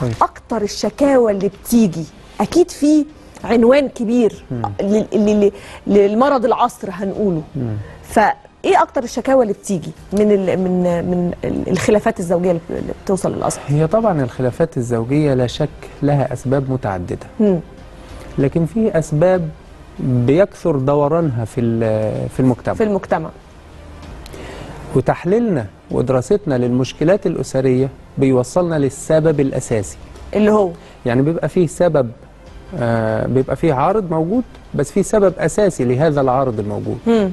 أيوة. اكتر الشكاوى اللي بتيجي اكيد في عنوان كبير لل- لل- للمرض العصر هنقوله فايه اكتر الشكاوى اللي بتيجي من ال من من الخلافات الزوجيه اللي اللي بتوصل للأزهر هي طبعا الخلافات الزوجية لا شك لها أسباب متعددة مم. لكن في أسباب بيكثر دورانها في ال- في المجتمع في المجتمع وتحليلنا ودراستنا للمشكلات الأسرية بيوصلنا للسبب الأساسي اللي هو يعني بيبقى فيه سبب آه بيبقى فيه عارض موجود بس فيه سبب أساسي لهذا العارض الموجود مم.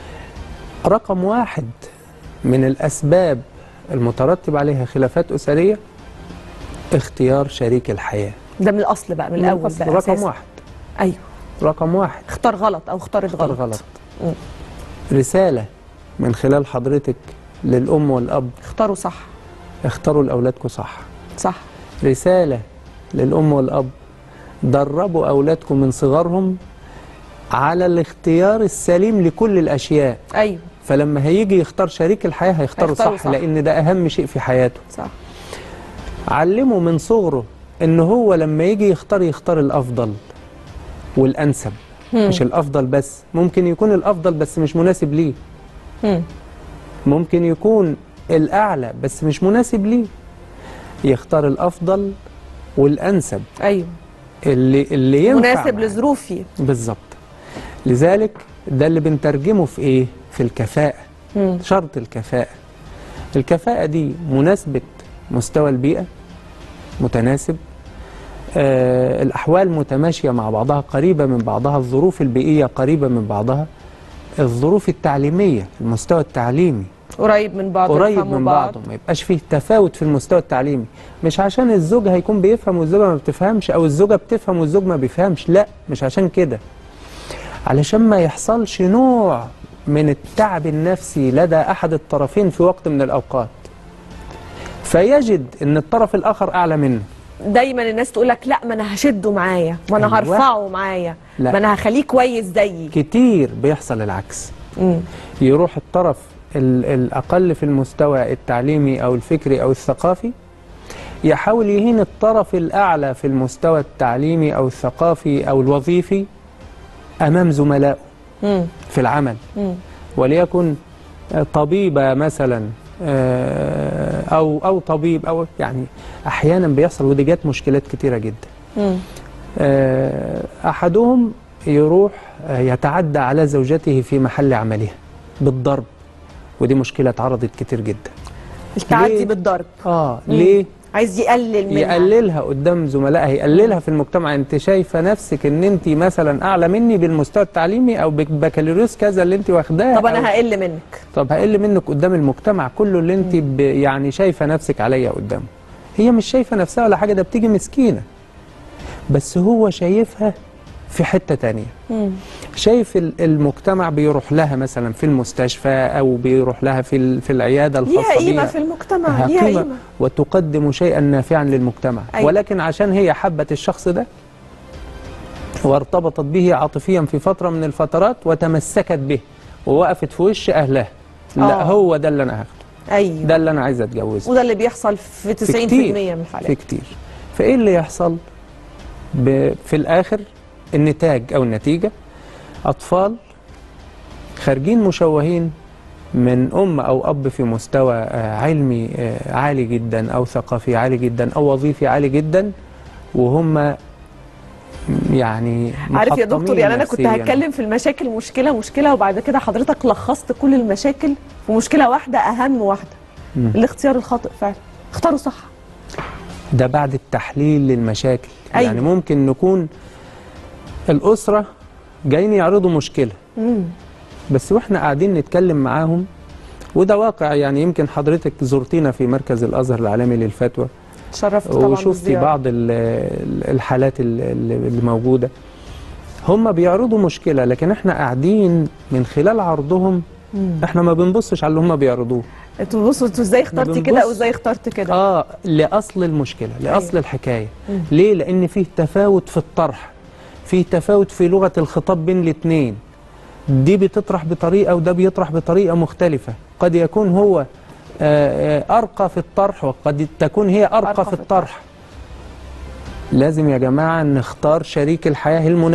رقم واحد من الأسباب المترتب عليها خلافات أسرية اختيار شريك الحياة ده من الاصل بقى من الاول الأصل بقى رقم أساساً. واحد ايوه رقم واحد اختار غلط او اختارت اختار غلط غلط مم. رسالة من خلال حضرتك للأم والأب اختاروا صح اختاروا لأولادكم صح صح رسالة للأم والأب دربوا أولادكم من صغرهم على الاختيار السليم لكل الأشياء ايوه فلما هيجي يختار شريك الحياة هيختاره هيختاروا صح, صح. لأن ده أهم شيء في حياته صح علمه من صغره إن هو لما يجي يختار يختار الأفضل والأنسب مم. مش الأفضل بس ممكن يكون الأفضل بس مش مناسب ليه مم. ممكن يكون الأعلى بس مش مناسب ليه يختار الأفضل والأنسب ايوه اللي اللي ينفع مناسب معاه. لظروفي بالظبط لذلك ده اللي بنترجمه في ايه في الكفاءة مم. شرط الكفاءة الكفاءة دي مناسبة مستوى البيئة متناسب آه الأحوال متماشية مع بعضها قريبة من بعضها الظروف البيئية قريبة من بعضها الظروف التعليمية المستوى التعليمي قريب من بعض قريب يفهموا من بعض. بعضه ما يبقاش فيه تفاوت في المستوى التعليمي مش عشان الزوج هيكون بيفهم والزوجة ما بتفهمش او الزوجة بتفهم والزوج ما بيفهمش لا مش عشان كده علشان ما يحصلش نوع من التعب النفسي لدى احد الطرفين في وقت من الاوقات فيجد ان الطرف الاخر اعلى منه دايما الناس تقول لك لا ما انا هشده معايا ما انا أيوة. هرفعه معايا لا. ما انا هخليه كويس زيي كتير بيحصل العكس مم. يروح الطرف ال- الأقل في المستوى التعليمي أو الفكري أو الثقافي يحاول يهين الطرف الأعلى في المستوى التعليمي أو الثقافي أو الوظيفي أمام زملائه مم. في العمل مم. وليكن طبيبة مثلا آه، أو أو طبيب أو يعني أحيانا بيحصل ودي جت مشكلات كتيرة جدا مم. آه، أحدهم يروح آه، يتعدى على زوجته في محل عملها بالضرب ودي مشكلة اتعرضت كتير جدا التعدي ليه؟ بالضرب آه مم. ليه؟ عايز يقلل منها يقللها قدام زملائها يقللها في المجتمع انت شايفة نفسك ان انت مثلا اعلى مني بالمستوى التعليمي او بكالوريوس كذا اللي انت واخداه طب أو- انا هقل منك طب هقل منك قدام المجتمع كله اللي انت ب... يعني شايفة نفسك عليا قدامه هي مش شايفة نفسها ولا حاجة ده بتيجي مسكينة بس هو شايفها في حتة تانية مم. شايف ال- المجتمع بيروح لها مثلا في المستشفى او بيروح لها في ال- في العياده الخاصه ليها قيمه بيها في المجتمع لها ليها قيمة قيمه وتقدم شيئا نافعا للمجتمع أيوة. ولكن عشان هي حبت الشخص ده وارتبطت به عاطفيا في فترة من الفترات وتمسكت به ووقفت في وش أهلها لا آه. هو ده اللي أنا هاخده ايوه ده اللي أنا عايز أتجوزه وده اللي بيحصل في 90% في كتير من في الحالات كتير فإيه اللي يحصل ب... في الآخر النتاج أو النتيجة أطفال خارجين مشوهين من أم أو أب في مستوى آه، علمي آه، عالي جدا أو ثقافي عالي جدا أو وظيفي عالي جدا وهم يعني عارف يا دكتور محطمين يعني انا كنت نفسياً. هتكلم في المشاكل مشكله مشكله وبعد كده حضرتك لخصت كل المشاكل في مشكله واحده اهم واحده مم. الاختيار الخاطئ فعلا اختاروا صح ده بعد التحليل للمشاكل أيوة. يعني ممكن نكون الأسرة جايين يعرضوا مشكلة مم. بس واحنا قاعدين نتكلم معاهم وده واقع يعني يمكن حضرتك زرتينا في مركز الازهر العالمي للفتوى تشرفت طبعا وشفتي بالزيارة. بعض ال- ال- الحالات ال- ال- اللي موجوده هم بيعرضوا مشكله لكن احنا قاعدين من خلال عرضهم مم. احنا ما بنبصش على اللي هم بيعرضوه انتوا بصوا انتوا ازاي اخترتي كده بنبص- او ازاي اخترت كده اه لاصل المشكله لاصل أيوة. الحكايه مم. ليه لان فيه تفاوت في الطرح فيه تفاوت في لغه الخطاب بين الاثنين دي بتطرح بطريقه وده بيطرح بطريقه مختلفه قد يكون هو آه، آه، ارقى في الطرح وقد تكون هي ارقى, أرقى في في الطرح لازم يا جماعة نختار شريك الحياة المناسب